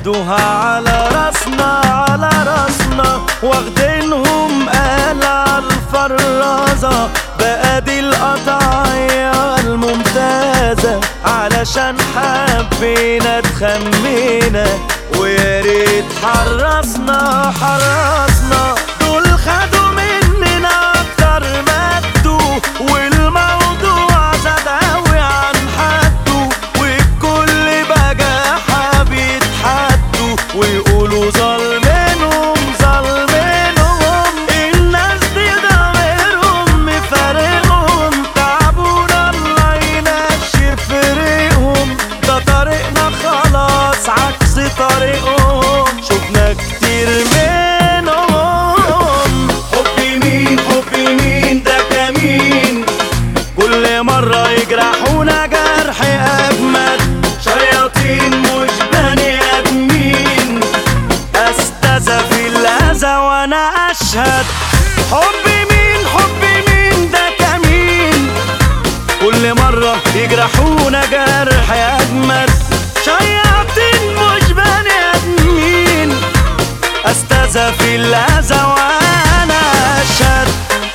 خدوها على راسنا على راسنا واخدينهم قال على الفرازة بقى دي القطعية الممتازة علشان حبينا تخمينا ويا ريت حرصنا حرصنا دول خدوا مننا اكتر ما ادوا والموضوع زاد اوي عن حده وبكل بجاحة بيتحدوا ويقولوا ظالمينهم ظالمينهم الناس دي ضميرهم مفارقهم تعبونا الله ينشف ريقهم ده طريقنا خلاص عكس طريقهم شفنا كتير منهم حب مين حب مين ده كمين كل مرة يجرحونا جرح أجمد شياطين مش بني آدمين أستاذة في الأذى وأنا أشهد حب مين حب مين ده كمين كل مرة يجرحونا جرح أجمد شياطين مش بني آدمين أستاذة في الأذى وأنا أشهد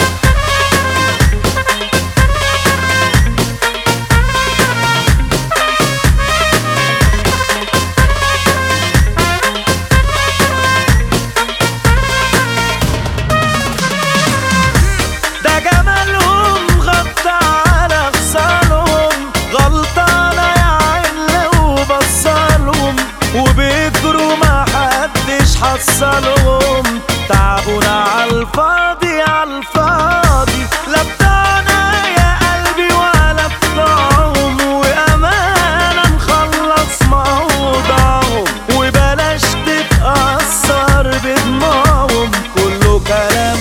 ده جمالهم غطى على خصالهم غلطانة يا عين لو بصالهم وبيجروا ما حدش حصلهم تعبونا عالفاضي عالفاضي لا بتاعنا يا قلبي ولا بتاعهم وأمانة نخلص موضوعهم وبلاش تتأثر بدموعهم كله كلام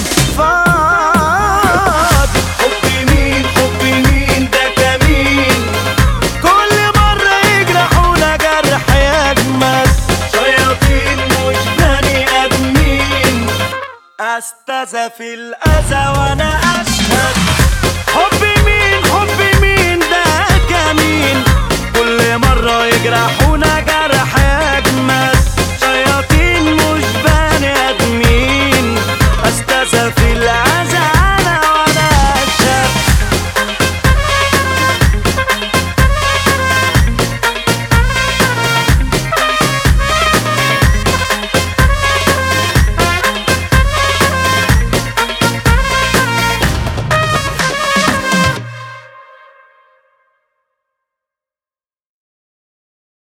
فاضي حب مين حب مين ده كمين كل مرة يجرحونا جرح يجمد شياطين مش بني آدمين أستاذة في الأذى وأنا أشهد